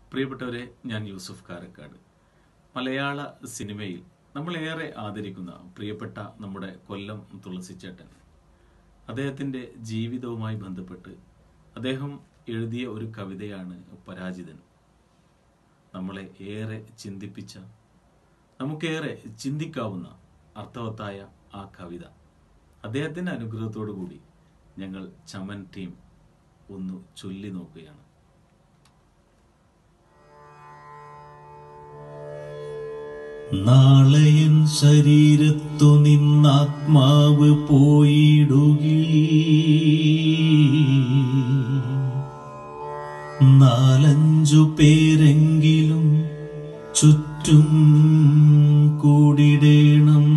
പ്രിയപ്പെട്ടവരെ ഞാൻ യൂസുഫ് കാരക്കാട് മലയാള സിനിമയിൽ നമ്മളേറെ ആദരിക്കുന്ന പ്രിയപ്പെട്ട നമ്മുടെ കൊല്ലം തുളസിച്ചേട്ടൻ അദ്ദേഹത്തിൻ്റെ ജീവിതവുമായി ബന്ധപ്പെട്ട് അദ്ദേഹം എഴുതിയ ഒരു കവിതയാണ് പരാജിതൻ നമ്മളെ ഏറെ ചിന്തിപ്പിച്ച നമുക്കേറെ ചിന്തിക്കാവുന്ന അർത്ഥവത്തായ ആ കവിത അദ്ദേഹത്തിൻ്റെ അനുഗ്രഹത്തോടു കൂടി ഞങ്ങൾ ചമൻ ടീം ഒന്ന് ചൊല്ലി നോക്കുകയാണ് നാളെയൻ ശരീരത്തു നിന്നാത്മാവ് പോയിടുകി നാലഞ്ചു പേരെങ്കിലും ചുറ്റും കൂടിടേണം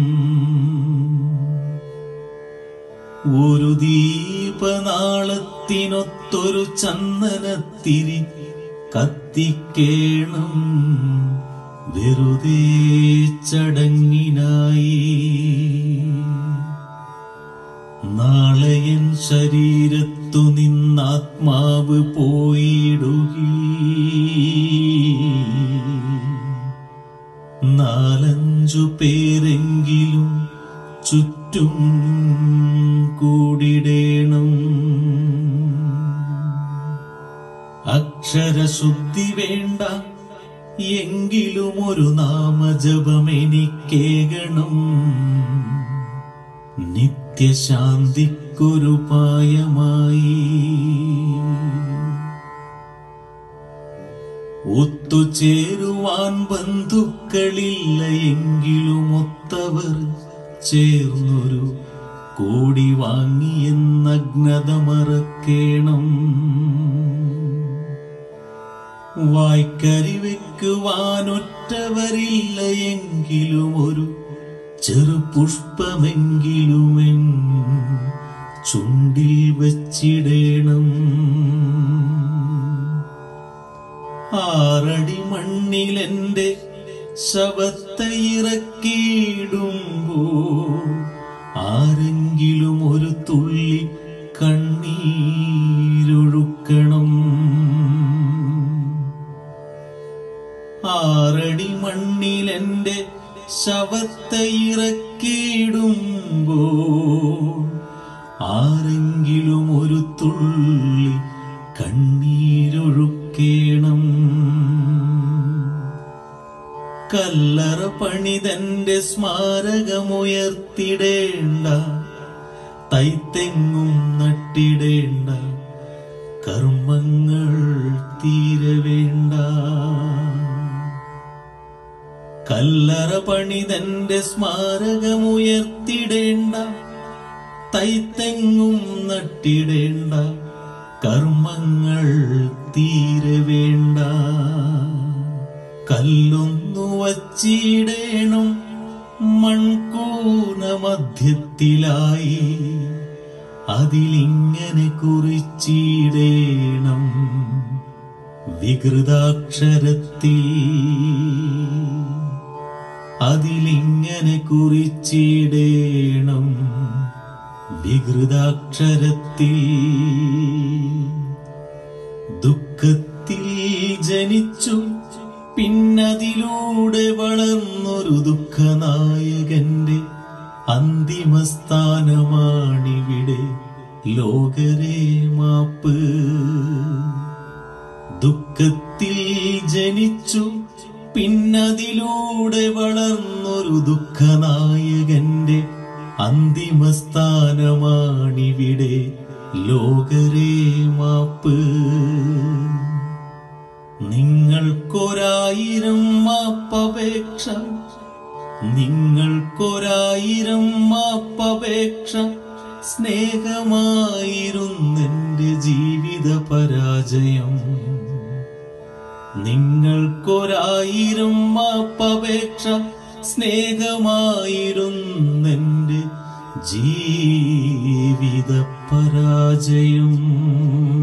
ഒരു ദീപനാളത്തിനൊത്തൊരു ചന്ദനത്തിരി കത്തിക്കേണം വെറുതെ ചടങ്ങിനായി നാളെയൻ ശരീരത്തു നിന്നാത്മാവ് പോയിടുകി നാലഞ്ചു പേരെങ്കിലും ചുറ്റും കൂടിടേണം അക്ഷരശുദ്ധി വേണ്ട എങ്കിലും ഒരു നാമജപം എനിക്കേകണം നിത്യശാന്തിക്കൊരു പായമായി ഒത്തുചേരുവാൻ ബന്ധുക്കളില്ല എങ്കിലും ഒത്തവർ ചേർന്നൊരു കോടി വാങ്ങിയെന്നഗ്നത മറക്കേണം വായ്ക്കരി വെക്കുവാനൊറ്റവരില്ല എങ്കിലും ഒരു ചെറു പുഷ്പമെങ്കിലുമെൻ ചുണ്ടിൽ വച്ചിടേണം ആറടി മണ്ണിലെന്റെ ശവത്തെ ഇറക്കിയിടുമ്പോ ആരെങ്കിലും ഒരു തുള്ളി കണ്ണീരൊഴുക്കണം ആറടി മണ്ണിലെന്റെ ശവത്തെ ഇറക്കിയിടുമ്പോ ആരെങ്കിലും ഒരു തുള്ളി കണ്ണീരൊഴുക്കേണം കല്ലറ പണിതന്റെ സ്മാരകമുയർത്തിടേണ്ട തൈത്തെങ്ങും നട്ടിടേണ്ട കർമ്മങ്ങൾ തീരെ വേണ്ട കല്ലറ പണിതന്റെ സ്മാരകമുയർത്തിടേണ്ട തൈത്തെങ്ങും നട്ടിടേണ്ട കർമ്മങ്ങൾ തീരെ വേണ്ട കല്ലൊന്നു വച്ചിടേണം മൺകൂന മധ്യത്തിലായി അതിലിങ്ങനെ കുറിച്ചിടേണം വികൃതാക്ഷരത്തിൽ അതിലിങ്ങനെ കുറിച്ചിടേണം വികൃതാക്ഷരത്തിൽ ദുഃഖത്തിൽ ജനിച്ചു പിന്നതിലൂടെ വളർന്നൊരു ദുഃഖനായകന്റെ അന്തിമ സ്ഥാനമാണിവിടെ ലോകരെ മാപ്പ് ദുഃഖത്തിൽ ജനിച്ചു പിന്നതിലൂടെ വളർന്നൊരു ദുഃഖനായകന്റെ അന്തിമ സ്ഥാനമാണിവിടെ ലോകരെ മാപ്പ് നിങ്ങൾക്കൊരായിരം മാപ്പപേക്ഷ നിങ്ങൾക്കൊരായിരം മാപ്പപേക്ഷ സ്നേഹമായിരുന്നെന്റെ ജീവിത പരാജയം നിങ്ങൾക്കൊരായിരം മാപ്പപേക്ഷ സ്നേഹമായിരുന്നെന്റെ ജീവിത പരാജയം